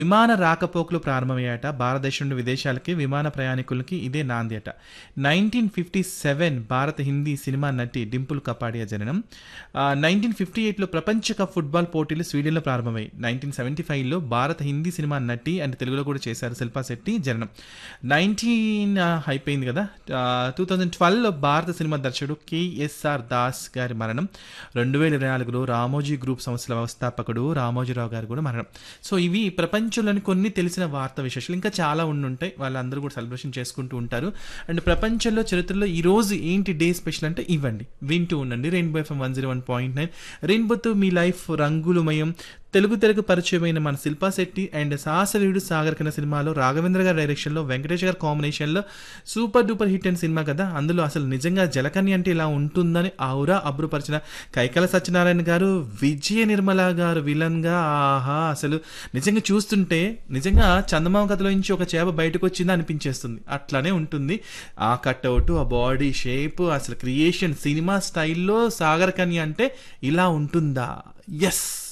విమాన రాకపోకలు ప్రారంభమయ్యాట భారతదేశం నుండి విదేశాలకి విమాన ప్రయాణికులకి ఇదే నాంది అట నైన్టీన్ ఫిఫ్టీ సెవెన్ భారత హిందీ సినిమా నటి డింపుల్ కపాడియా జననం నైన్టీన్ ఫిఫ్టీ ఎయిట్లో ప్రపంచ కప్ ఫుట్బాల్ పోటీలు స్వీడన్లో ప్రారంభమయ్యాయి నైన్టీన్ సెవెంటీ ఫైవ్లో భారత హిందీ సినిమా నటి అండ్ తెలుగులో కూడా చేశారు శిల్పా శెట్టి జననం నైన్టీన్ అయిపోయింది కదా టూ థౌజండ్ ట్వెల్వ్లో భారత సినిమా దర్శకుడు కేఎస్ఆర్ దాస్ గారి మరణం రెండు వేల ఇరవై నాలుగులో రామోజీ గ్రూప్ సంస్థల వ్యవస్థాపకుడు రామోజీరావు గారు కూడా మరణం సో ఇవి ప్రపంచంలోని కొన్ని తెలిసిన వార్తా విశేషాలు ఇంకా చాలా ఉండుంటాయి వాళ్ళందరూ కూడా సెలబ్రేషన్ చేసుకుంటూ ఉంటారు అండ్ ప్రపంచంలో చరిత్రలో ఈ రోజు ఏంటి డే స్పెషల్ అంటే ఇవ్వండి వింటూ ఉండండి rainbow FM one zero one point nine రెయిన్బోతో మీ లైఫ్ రంగులమయం తెలుగు తెరకు పరిచయమైన మన శిల్పా శెట్టి అండ్ సాహసవీడు సాగర్ కన్న సినిమాలో రాఘవేంద్ర గారి డైరెక్షన్లో వెంకటేష్ గారి కాంబినేషన్లో సూపర్ డూపర్ హిట్ అయిన సినిమా కదా అందులో అసలు నిజంగా జలకన్య అంటే ఇలా ఉంటుందని ఔరా అబ్రుపరిచిన కైకల సత్యనారాయణ గారు విజయ నిర్మల గారు విలన్గా ఆహా అసలు నిజంగా చూస్తుంటే నిజంగా చందమామ కథలో నుంచి ఒక చేప బయటకు వచ్చిందా అనిపించేస్తుంది అట్లానే ఉంటుంది ఆ కట్అవుట్ ఆ బాడీ షేప్ అసలు క్రియేషన్ సినిమా స్టైల్లో సాగర్ కన్య అంటే ఇలా ఉంటుందా ఎస్